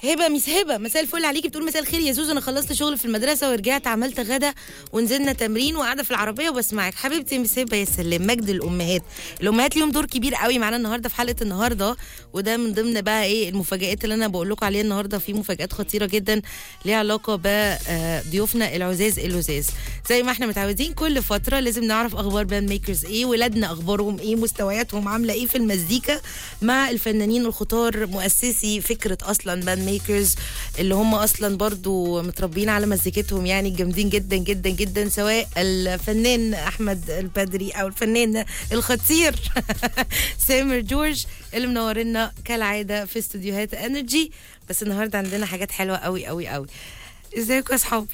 هبه ميس هبه مساء الفل عليكي بتقول مساء الخير يا زوزو انا خلصت شغل في المدرسه ورجعت عملت غدا ونزلنا تمرين وقاعده في العربيه وبسمعك حبيبتي ميس هبه يا سلام مجد الامهات الامهات ليهم دور كبير قوي معانا النهارده في حلقه النهارده وده من ضمن بقى ايه المفاجات اللي انا بقول لكم عليها النهارده في مفاجات خطيره جدا ليها علاقه بضيوفنا العزاز اللزاز زي ما احنا متعودين كل فتره لازم نعرف اخبار باند ميكرز ايه ولادنا اخبارهم ايه مستوياتهم عامله ايه في المزيكا مع الفنانين الخطار مؤسسي فكره اصلا باند ميكرز اللي هم اصلا برضو متربيين على مزيكتهم يعني جامدين جدا جدا جدا سواء الفنان احمد البدري او الفنان الخطير سامر جورج اللي منورنا كالعاده في استوديوهات انرجي بس النهارده عندنا حاجات حلوه قوي قوي قوي ازيكم يا اصحابي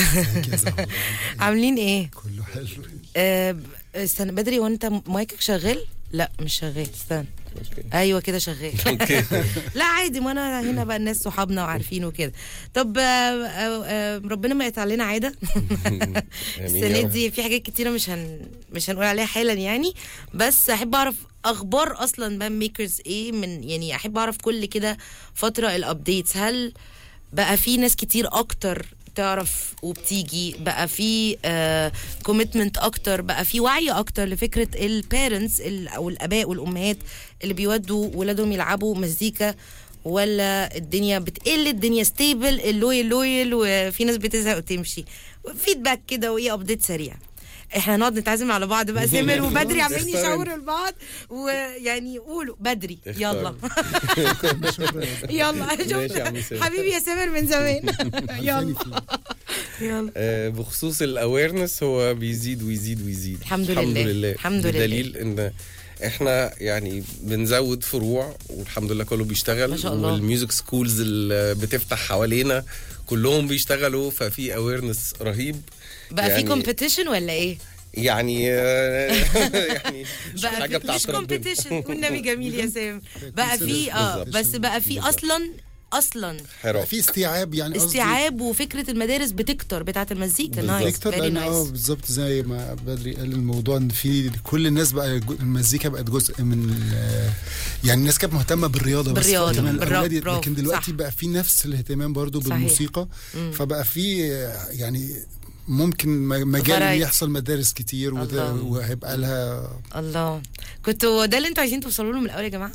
عاملين ايه كله حلو آه، استنى بدري وانت مايكك شغال لا مش شغال استنى ايوه كده شغال اوكي لا عادي ما انا هنا بقى الناس صحابنا وعارفين وكده طب آه، آه، آه، ربنا ما يقطع لنا عاده آمين يا السنه رب. دي في حاجات كتيره مش هن مش هنقول عليها حالا يعني بس احب اعرف اخبار اصلا بان ميكرز ايه من يعني احب اعرف كل كده فتره الابديتس هل بقى في ناس كتير اكتر تعرف وبتيجي بقى في كوميتمنت اكتر بقى في وعي اكتر لفكره البيرنتس او الاباء والامهات اللي بيودوا ولادهم يلعبوا مزيكا ولا الدنيا بتقل الدنيا ستيبل اللويل لويل وفي ناس بتزهق وتمشي فيدباك كده وايه ابديت سريع احنا هنقعد نتعزم على بعض بقى سامر وبدري عاملين اختار يشاوروا لبعض ويعني قولوا بدري يلا اختار. يلا ماشي يا عم شوف سامر. حبيبي يا سامر من زمان يلا يلا آه، بخصوص الاويرنس هو بيزيد ويزيد ويزيد الحمد الحمد لله. لله الحمد لله. بدليل ان احنا يعني بنزود فروع والحمد لله كله بيشتغل ما شاء الله. والميوزك سكولز اللي بتفتح حوالينا كلهم بيشتغلوا ففي اويرنس رهيب بقى في يعني- كومبيتيشن ولا ايه؟ يعني آه، يعني مش بقى حاجه في بتاعت مش ربنا. كومبيتيشن والنبي جميل يا سام بقى في اه بالظبط. بس بقى في بالظبط. اصلا اصلا حرام في استيعاب يعني قصدي استيعاب وفكره المدارس بتكتر بتاعت المزيكا بالظبط. نايس اكتر فيري لان اه نايس بالظبط زي ما بدري قال الموضوع ان في كل الناس بقى جو- المزيكا بقت جزء من ال- يعني الناس كانت مهتمه بالرياضه بس بالرياضة، كمان بالرا- الأولاد، برافو، لكن دلوقتي صح. بقى في نفس الاهتمام برضو صحيح. بالموسيقى فبقى في يعني ممكن م- مجال Variety. إن يحصل مدارس كتير وده- الله. وهيبقى لها الله كنتوا ده اللي انتوا عايزين توصلوا له من الاول يا جماعه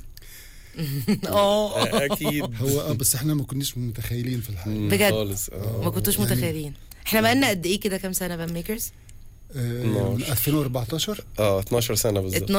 اه آه، اكيد هو اه بس احنا ما كناش متخيلين في الحقيقه مم، بجد. خالص آه. ما كنتوش يعني- متخيلين احنا بقالنا قد ايه كده كام سنه بان ميكرز آه، نار. من 2014 اه 12 سنه بالظبط